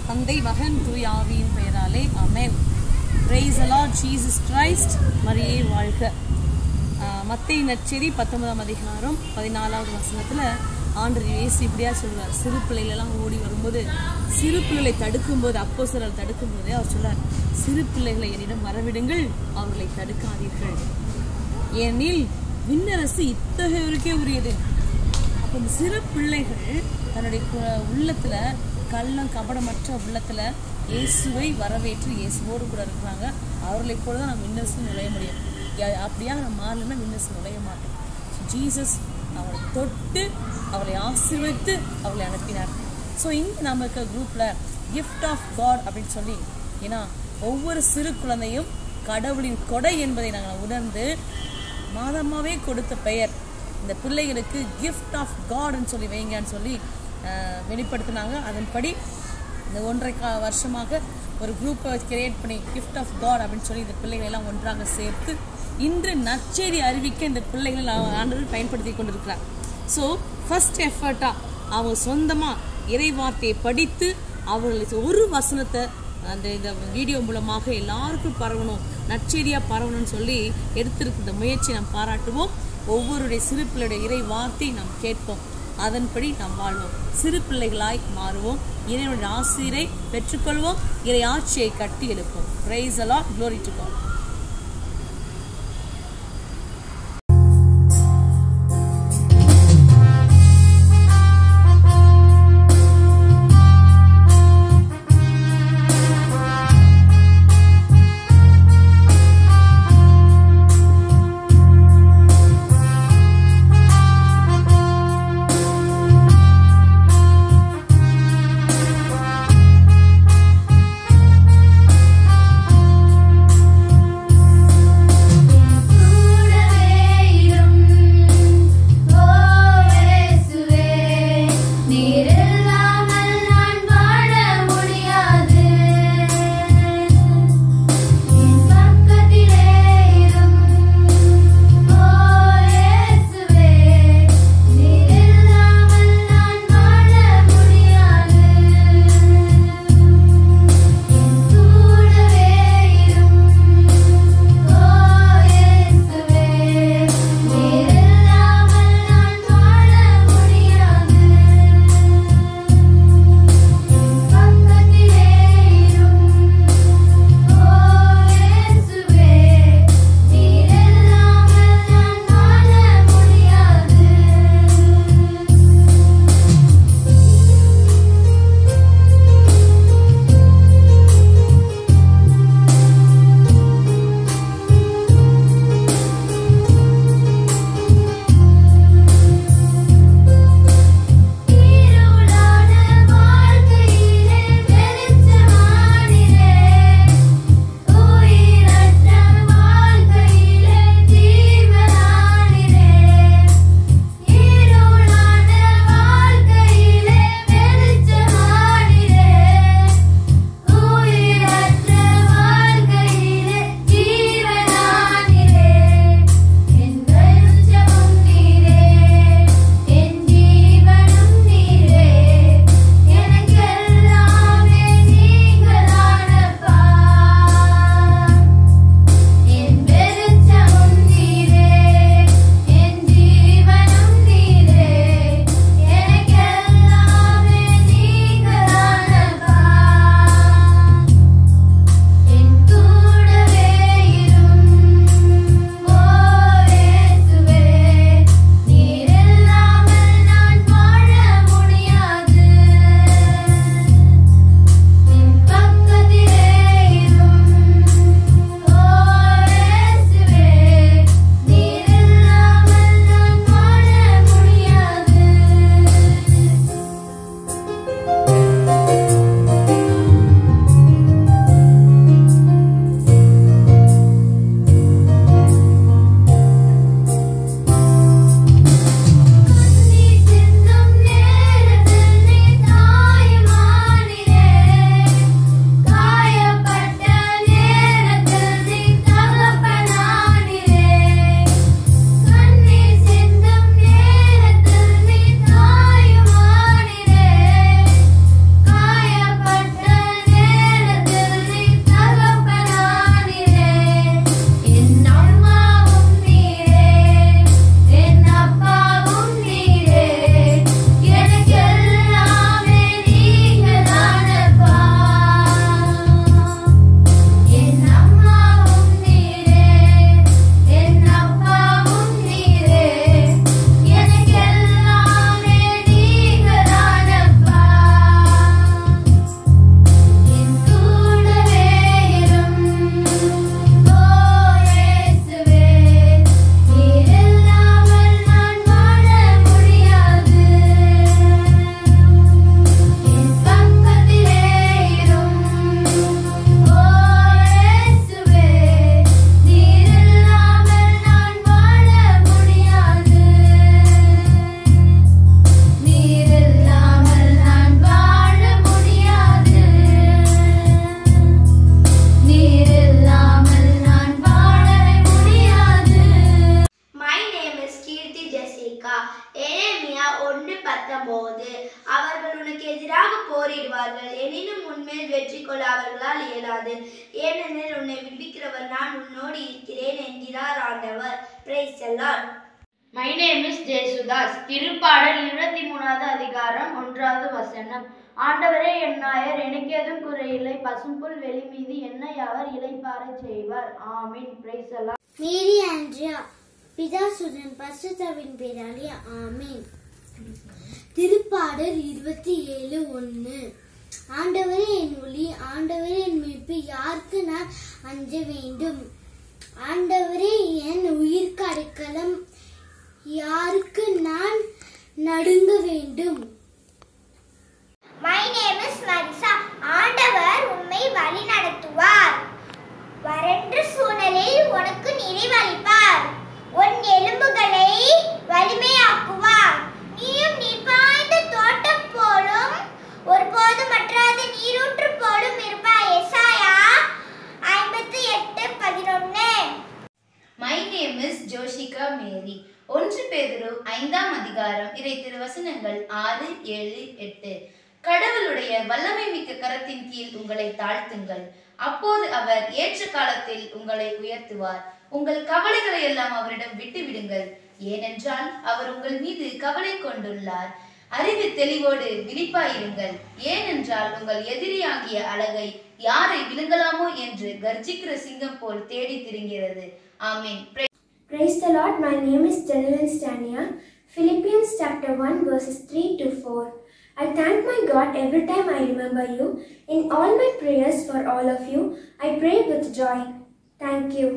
தந்தை மகன் தூய் ஆவியின் பெயராலே அமேன் பிரைஸ் அலாட் ஜீசஸ் கிரைஸ்ட் மரியே வாழ்க மத்திய நற்செய்தி பத்தொன்பதாம் அதிகாரம் பதினாலாவது வசனத்தில் ஆண்டு இயேசு இப்படியா சொல்றார் சிறு பிள்ளைகளெல்லாம் ஓடி வரும்போது சிறு பிள்ளைகளை தடுக்கும்போது அப்போ சிலர் தடுக்கும்போதே அவர் சொல்றார் சிறு பிள்ளைகளை என்னிடம் வரவிடுங்கள் அவர்களை தடுக்காதீர்கள் ஏனில் விண்ணரசு இத்தகையோருக்கே உரியது அப்போ இந்த சிறு பிள்ளைகள் தன்னுடைய கு- உள்ளத்துல கள்ளம் கபடமற்ற உள்ளத்துல இயேசுவை வரவேற்று இயேசுவோடு கூட இருக்கிறாங்க அவர்களைப் போல தான் நம்ம விண்ணரசு நுழைய முடியும் யா- அப்படியா நம்ம மாறலன்னா விண்ணரசு நுழைய மாட்டோம் ஜீசஸ் அவளை தொட்டு அவளை ஆசீர்வதித்து அவளை அனுப்பினார் ஸோ இங்கே நம்ம இருக்க குரூப்பில் gift ஆஃப் காட் அப்படின்னு சொல்லி ஏன்னா ஒவ்வொரு சிறு குழந்தையும் கடவுளின் கொடை என்பதை நாங்கள் உணர்ந்து மாதமாவே கொடுத்த பெயர் இந்த பிள்ளைகளுக்கு gift ஆஃப் காட்னு சொல்லி வைங்கன்னு சொல்லி அஹ், வெளிப்படுத்தினாங்க அதன்படி இந்த ஒன்றரை கா வருஷமாக ஒரு குரூப்பை கிரியேட் பண்ணி gift ஆஃப் காட் அப்படின்னு சொல்லி இந்த பிள்ளைகளை எல்லாம் ஒன்றாக சேர்த்து இன்று நற்செய்தி அறிவிக்க இந்த பிள்ளைகளை ஆண்டவர் பயன்படுத்தி கொண்டிருக்கிறார் ஸோ ஃபர்ஸ்ட் எஃபர்ட்டாக அவங்க சொந்தமாக இறைவார்த்தையை படித்து அவர்களுக்கு ஒரு வசனத்தை அந்த இந்த வீடியோ மூலமாக எல்லாருக்கும் பரவணும் நற்செய்தியாக பரவணும்னு சொல்லி எடுத்திருக்க இந்த முயற்சி நாம் பாராட்டுவோம் ஒவ்வொருடைய சிறு பிள்ளையுடைய இறை வார்த்தை நாம் கேட்போம் அதன்படி நாம் வாழ்வோம் சிறு பிள்ளைகளாய் மாறுவோம் இறைவனுடைய ஆசிரியரை பெற்றுக்கொள்வோம் இறை ஆட்சியை கட்டி எழுப்போம் praise the Lord glory to God ஆ போரிடுவார்கள் எனினும் உன்மேல் வெற்றி கொள்ள அவர்களால் இயலாது ஏனெனில் உன்னை விடுவிக்கிறவர் நான் உன்னோடு இருக்கிறேன் என்கிறார் ஆண்டவர் பிரைஸ் எல்லாம் மை நேம் இஸ் ஜெயசுதாஸ் திருப்பாடல் இருபத்தி மூணாவது அதிகாரம் ஒன்றாவது வசனம் ஆண்டவரே என் நாயர் எனக்கு எதுவும் குறையில்லை பசும்புல் வெளி மீது என்னை அவர் இளைப்பாறை செய்வார் ஆமீன் பிரைஸ் எல்லாம் மேரி ஆண்ட்ரியா பிதாசுடன் பசுத்தவின் பேராலே ஆமீன் திருப்பாடல் இருபத்தி ஏழு ஒன்று ஆண்டவரே என் ஒளி ஆண்டவரே என் மீட்பு யாருக்கு நான் அஞ்ச வேண்டும் ஆண்டவரே என் உயிர்க்கு அடைக்கலம் யாருக்கு நான் நடுங்க வேண்டும் மை நேம் இஸ் மரிசா ஆண்டவர் உம்மை வழி நடத்துவார் வறண்ட சூழலில் உனக்கு நிறைவளிப்பார் உன் எலும்புகளை வலிமையாக்குவார் நீயும் நீர் பாய்ந்த தோட்டம் போலும் ஒருபோதும் மற்றாத நீரூற்று போலும் இருப்பாய் எசாயா ஐம்பத்தி எட்டு பதினொன்னு my name is Joshika Mary ஒன்று பேதுரு ஐந்தாம் அதிகாரம் இறை திருவசனங்கள் ஆறு ஏழு எட்டு கடவுளுடைய வல்லமை மிக்க கரத்தின் கீழ் உங்களை தாழ்த்துங்கள் அப்போது அவர் ஏற்ற காலத்தில் உங்களை உயர்த்துவார் உங்கள் கவலைகளை எல்லாம் அவரிடம் விட்டு விடுங்கள் ஏனென்றால் அவர் உங்கள் மீது கவலை கொண்டுள்ளார் அறிவு தெளிவோடு விழிப்பாயிருங்கள் ஏனென்றால் உங்கள் எதிரியாகிய அழகை யாரை விழுங்கலாமோ என்று கர்ஜிக்கிற சிங்கம் போல் தேடி திரிகிறது ஆமீன் Praise the Lord, my name is Janilin Stania. Philippians chapter 1 verses 3 to 4. I thank my God every time I remember you. In all my prayers for all of you, I pray with joy. Thank you.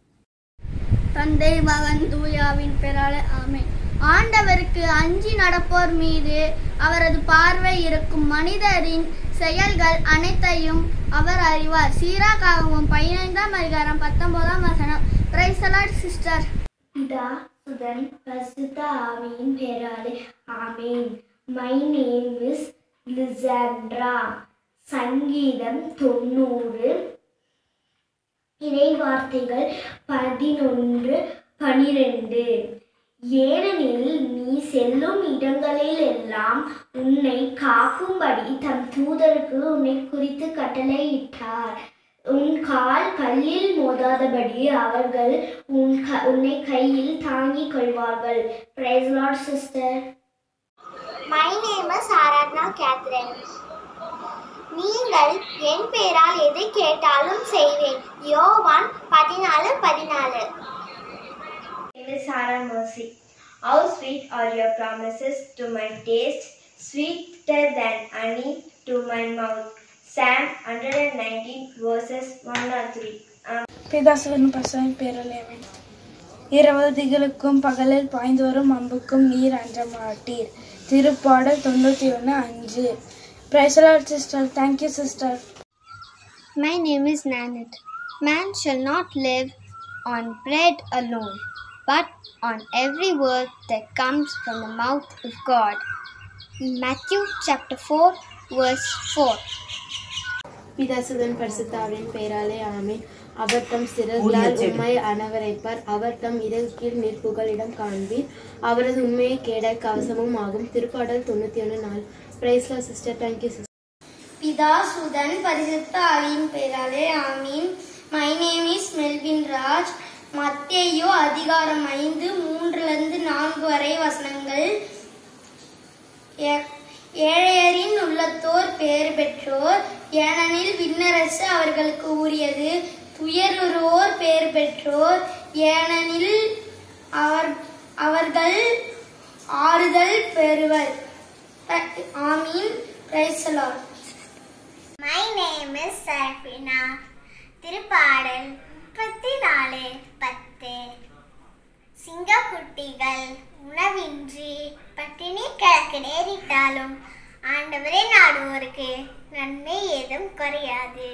தந்தை மகன் தூயாவின் பெறாலே ஆமென் ஆண்டவருக்கு அஞ்சி நடப்போர் மீது அவரது பார்வை இருக்கும் மனிதரின் செயல்கள் அனைத்தையும் அவர் அறிவார் சீராக்காகவும் பதினைந்தாம் அதிகாரம் பத்தொன்பதாம் வசனம் பிரைசலாட் சிஸ்டர் பிதா சுதன் பரிசுத்த ஆவியின் பெயராலே ஆமீன் மை நேம் இஸ் லிசாண்ட்ரா சங்கீதம் தொண்ணூறு இறை வார்த்தைகள் பதினொன்று பனிரெண்டு ஏனெனில் நீ செல்லும் இடங்களில் எல்லாம் உன்னை காக்கும்படி தம் தூதருக்கு உன்னை குறித்து கட்டளையிட்டார் உன் கால் கல்லில் மோதாதபடி அவர்கள் உன் க- உன்னை கையில் தாங்கிக் கொள்வார்கள் praise Lord sister my name is Aradhna Catherine நீங்கள் என் பேரால் எதை கேட்டாலும் செய்வேன் யோவான் பதினாலு பதினாலு name is Sarah Mercy. How sweet are your promises to my taste, sweeter than honey to my mouth. Psalm 119 verses 1 or 3. பிதாசுவன் பசுவின் பேரலேவன் இரவு திகளுக்கும் பகலில் பாய்ந்து வரும் அம்புக்கும் நீர் அஞ்ச மாட்டீர் திருப்பாடல் தொண்ணூற்றி ஒன்று அஞ்சு praise the Lord sister thank you sister My name is Nanit. Man shall not live on bread alone, but on every word that comes from the mouth of God. Matthew chapter 4, verse 4. பிதாசுதன் பரிசுத்தாவின் பெயராலே ஆமீன் அவர் தம் சிறகுகளால் உண்மை அனவரைப்பார் அவர் தம் இறகு கீழ் நிற்புகளிடம் காண்பீர் அவரது உண்மையை கேட கவசமும் ஆகும் திருப்பாடல் தொண்ணூத்தி ஒன்று நாள் பிரைஸ்லா சிஸ்டர் தேங்க்யூ சிஸ்டர் பிதா சுதன் பரிசுத்த ஆவியின் பெயராலே ஆமீன் my name is Melvin Raj மத்தேயு அதிகாரம் ஐந்து மூன்றிலிருந்து நான்கு வரை வசனங்கள் ஏ- ஏழையரின் உள்ளத்தோர் பேறு பெற்றோர் ஏனெனில் விண்ணரசு அவர்களுக்கு உரியது துயருவோர் பேர் பெற்றோர் ஏனெனில் அவர் அவர்கள் ஆறுதல் பெறுவர் ஆமீன் praise the Lord my name is Seraphina திருப்பாடல் முப்பத்தி நாலு பத்து சிங்கக்குட்டிகள் உணவின்றி பட்டினி கிழக்கு நேரிட்டாலும் ஆண்டவரே நாடுவோருக்கு நன்மை ஏதும் குறையாது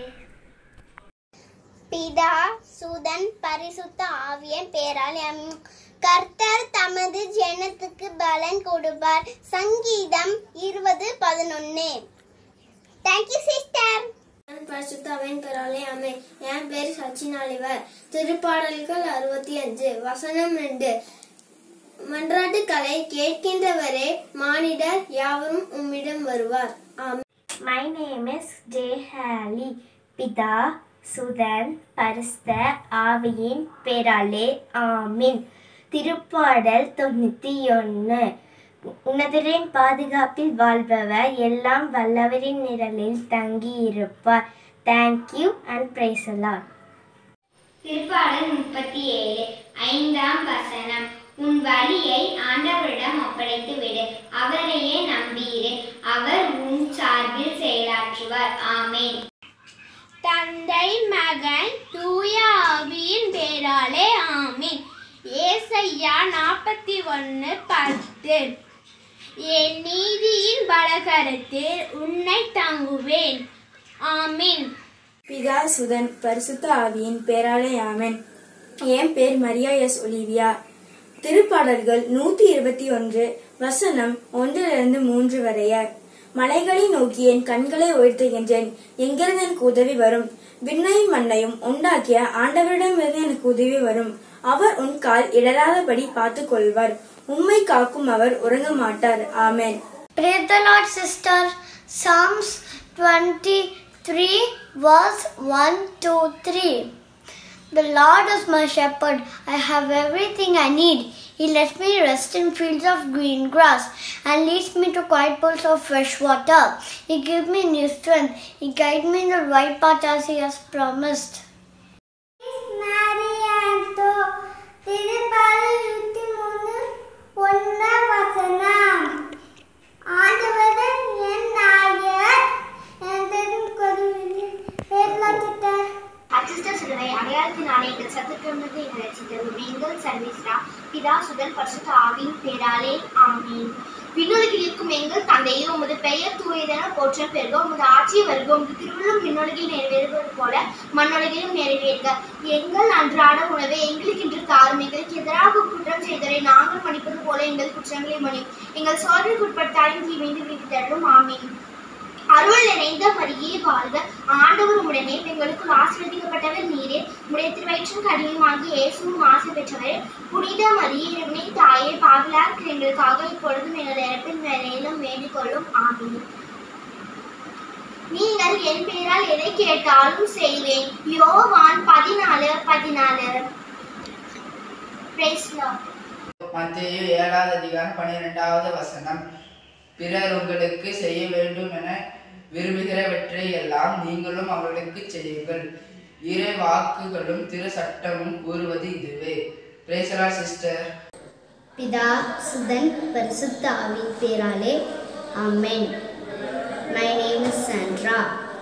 பிதா சுதன் பரிசுத்த ஆவியன் பேரால் எம் கர்த்தர் தமது ஜனத்துக்கு பலன் கொடுப்பார் சங்கீதம் இருபது பதினொன்னு தேங்க்யூ சிஸ்டர் பரிசுத்தாவின் பெறாலே அமை என் பேர் சச்சின் அலிவர் திருப்பாடல்கள் அறுபத்தி அஞ்சு வசனம் ரெண்டு மன்றாட்டு கலை கேட்கின்றவரே மானிடர் யாவரும் உம்மிடம் வருவார் ஆமென் My name is Jay Halley. பிதா சுதன் பரிசுத்த ஆவியின் பேராலே ஆமின் திருப்பாடல் தொண்ணூற்றி ஒன்று உன்னதரின் பாதுகாப்பில் வாழ்பவர் எல்லாம் வல்லவரின் நிழலில் தங்கியிருப்பார் தேங்க்யூ அண்ட் பிரைசலார் திருப்பாடல் முப்பத்தி ஏழு ஐந்தாம் வசனம் உன் வழியை ஆண்டவரிடம் ஒப்படைத்து விடு அவரையே நம்பியிரு அவர் உன் சார்பில் செயலாற்றுவார் ஆமேன் தந்தை மகன் தூய ஆவியின் பேராலே ஆமீன் ஏசையா நாற்பத்தி ஒன்று பத்து என் நீதியின் பலகரத்தில் உன்னை தாங்குவேன் ஆமீன் பிதா சுதன் பரிசுத்த ஆவியின் பேராலே ஆமென் என் பேர் மரியா எஸ் ஒலிவியா திருப்பாடல்கள் நூத்தி இருபத்தி ஒன்று வசனம் ஒன்றிலிருந்து மூன்று வரைய மலைகளை நோக்கி என் கண்களை உயர்த்துகின்றேன் எங்கிருந்து எனக்கு உதவி வரும் விண்ணையும் மண்ணையும் உண்டாக்கிய ஆண்டவரிடமிருந்து எனக்கு உதவி வரும் அவர் உன் கால் இடராதபடி பார்த்துக் கொள்வார் உம்மை காக்கும் அவர் உறங்க மாட்டார் ஆமென் Praise the Lord, sister. Psalms 23, verse 1 to 3. The Lord is my shepherd. I have everything I need. He lets me rest in fields of green grass and leads me to quiet pools of fresh water. He gives me new strength. He guides me in the right path as He has promised. அச்சிஸ்டர் சிலுவை அடையாளத்தினாலே எங்கள் சத்துக்கிழமைக்கு எங்களை ரசித்தது எங்கள் சர்வீஸ்ரா பிதா சுதன் பரிசுத்த ஆவியின் பேராலே ஆமீன் விண்ணுலகில் இருக்கும் எங்கள் தந்தையே உமது பெயர் தூயதென போற்ற பெருக உமது ஆட்சி வருக உமது திருவிழும் விண்ணுலகில் நிறைவேறுவது போல மண்ணுலகிலும் நிறைவேறுக எங்கள் அன்றாட உணவை எங்களுக்கு இன்று தாரும் எங்களுக்கு எதிராக குற்றம் செய்தரை நாங்கள் மன்னிப்பது போல எங்கள் குற்றங்களை மன்னி எங்கள் சோதனைக்கு உட்பட்டாலும் தீமைந்து வீட்டு தரும் ஆமீன் அருள் நிறைந்த மரியே வாழ்க ஆண்டவர் உடனே எங்களுக்கு ஆசீர்வதிக்கப்பட்டவர் நீரே உடைய திருவயிற்றும் கடினமாகி இயேசுவும் ஆசை பெற்றவரே புனித மரியே இறைவனை தாயே பாவிலார் இருக்கிற எங்களுக்காக இப்பொழுதும் எங்கள் இறப்பின் வேலையிலும் வேண்டிக் கொள்ளும் ஆமீன் நீங்கள் என் பெயரால் எதை கேட்டாலும் செய்வேன் யோவான் பதினாலு பதினாலு Praise Lord. மத்தேயு ஏழாவது அதிகாரம் பன்னிரெண்டாவது வசனம் பிறர் உங்களுக்கு செய்ய வேண்டும் என விரும்புகிறவற்றை எல்லாம் நீங்களும் அவர்களுக்கு செய்யுங்கள் இறை வாக்குகளும் திரு சட்டமும் கூறுவது இதுவே பிரேசலா சிஸ்டர் பிதா சுதன் பரிசுத்த ஆவின் பேராலே ஆமென் மை நேம் இஸ் சாண்ட்ரா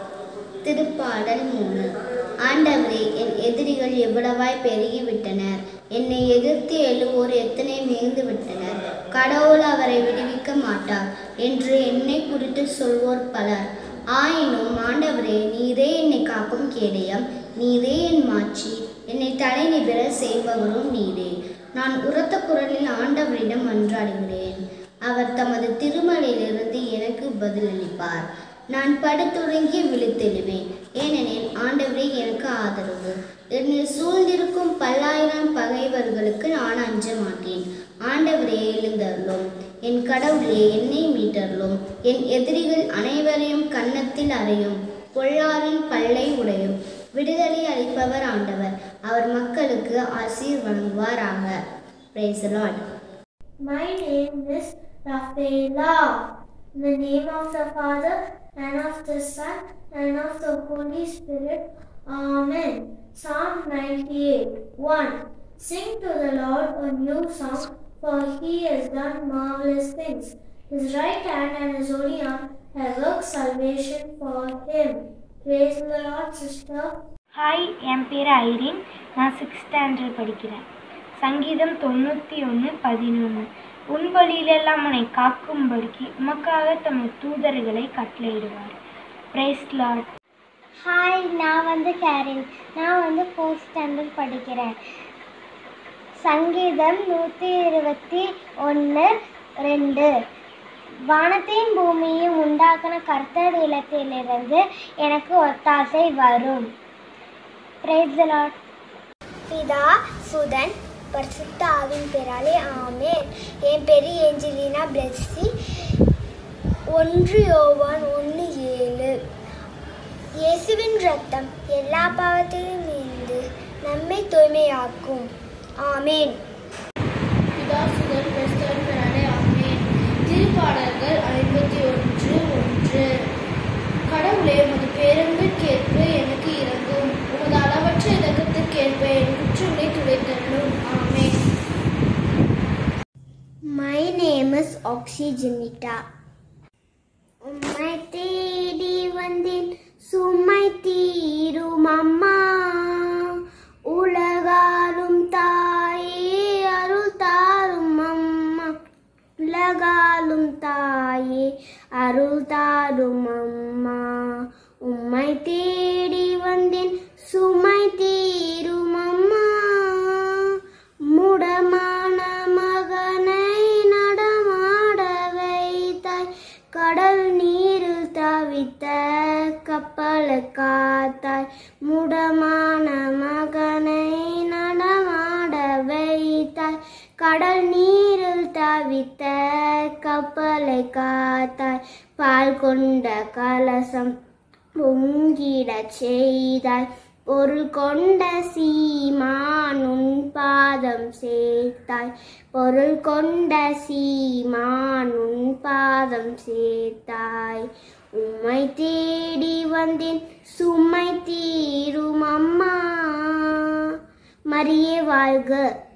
திருப்பாடல் மூணு ஆண்டவரே என் எதிரிகள் எவ்வளவாய் பெருகிவிட்டனர் என்னை எதிர்த்து எழுவோர் எத்தனை மிகுந்து விட்டனர் கடவுள் அவரை விடுவிக்க மாட்டார் என்று என்னை குறித்து சொல்வோர் பலர் ஆயினும் ஆண்டவரே நீரே என்னை காக்கும் கேடயம் நீரே என் மாட்சி என்னை தலை நிபெற செய்பவரும் நீரே நான் உரத்த குரலில் ஆண்டவரிடம் மன்றாடுகிறேன் அவர் தமது திருமலையிலிருந்து எனக்கு பதிலளிப்பார் நான் படுத்துறங்கி விழித்தெழுவேன் ஏனெனில் ஆண்டவரே எனக்கு ஆதரவு என்னை சூழ்ந்திருக்கும் பல்லாயிரம் பகைவர்களுக்கு நான் அஞ்ச மாட்டேன் ஆண்டவரே எழுந்தருளும் என் கடவுளே என்னை மீட்டருளும் என் எதிரிகள் அனைவரையும் கன்னத்தில் அறையும் பொல்லாரின் பல்லை உடையும் விடுதலை அளிப்பவர் ஆண்டவர் அவர் மக்களுக்கு ஆசீர் வழங்குவாராக praise Lord My name is Rafaela. In the name of the Father, and of the Son, and of the Holy Spirit. Amen. Psalm 98 1. Sing to the Lord a new song, for he has done marvelous things. His right hand and his holy arm have worked salvation for him. Praise the Lord, sister. Hi என் பேர் Irene நான் sixth standard படிக்கிறேன் சங்கீதம் தொண்ணூற்றி ஒன்று பதினொன்று உன் வழியிலெல்லாம் உன்னை காக்கும்படிக்கு உமக்காக தமது தூதர்களை கட்டளையிடுவார் பிரைஸ் லார்ட் ஹாய் நான் வந்து கேரின் நான் வந்து ஃபோர்த் ஸ்டாண்டர்ட் படிக்கிறேன் சங்கீதம் நூற்றி இருபத்தி ஒன்று ரெண்டு வானத்தையும் பூமியையும் உண்டாக்கின கர்த்தர் இல்லத்திலிருந்து எனக்கு ஒத்தாசை வரும் பிரைஸ் லார்ட் பிதா சுதன் பரிசுத்த ஆவின் பேராலே ஆமென் என் பெரிய ஏஞ்சலினா பிளஸ்ஸி ஒன்று யோவான் ஒன்று ஏழு ரத்தம் எல்லா பாவத்தையும் இருந்து நம்மை தூய்மையாக்கும் ஆமேன் பிதாசுதன் கிறிஸ்தவன் பெறாலே ஆமேன் திருப்பாடல்கள் ஐம்பத்தி ஒன்று ஒன்று கடவுளே உமது பேரன்பிற்கேற்ப எனக்கு இறங்கும் உமது அளவற்ற இலக்கத்திற்கேற்ப என் குற்றங்களை துடைத்தரணும் ஆமேன் My name is Oxygenita. உம்மை தேடி வந்தேன் சும்மை தீரும் அம்மா உலகாலும் தாயே அருள் தாரும் அம்மா உலகாலும் தாயே அருள் தாரும் அம்மா உம்மை தேடி வந்தேன் சுமை தீரும் அம்மா முடமான மகனை நடமாட வைத்தாய் கடல் நீரில் தவித்த கப்பலை காத்தாய் முடமான மகனை நடமாட வைத்தாய் கடல் நீரில் தவித்த கப்பலை காத்தாய் பால் கொண்ட கலசம் பொங்கிடச் செய்தாய் பொருள் கொண்ட சீமான் உன் பாதம் சேர்த்தாய் பொருள் கொண்ட சீமான் உன் பாதம் சேர்த்தாய் உம்மை தேடி வந்தேன் சும்மை தீரும் அம்மா மரியே வாழ்க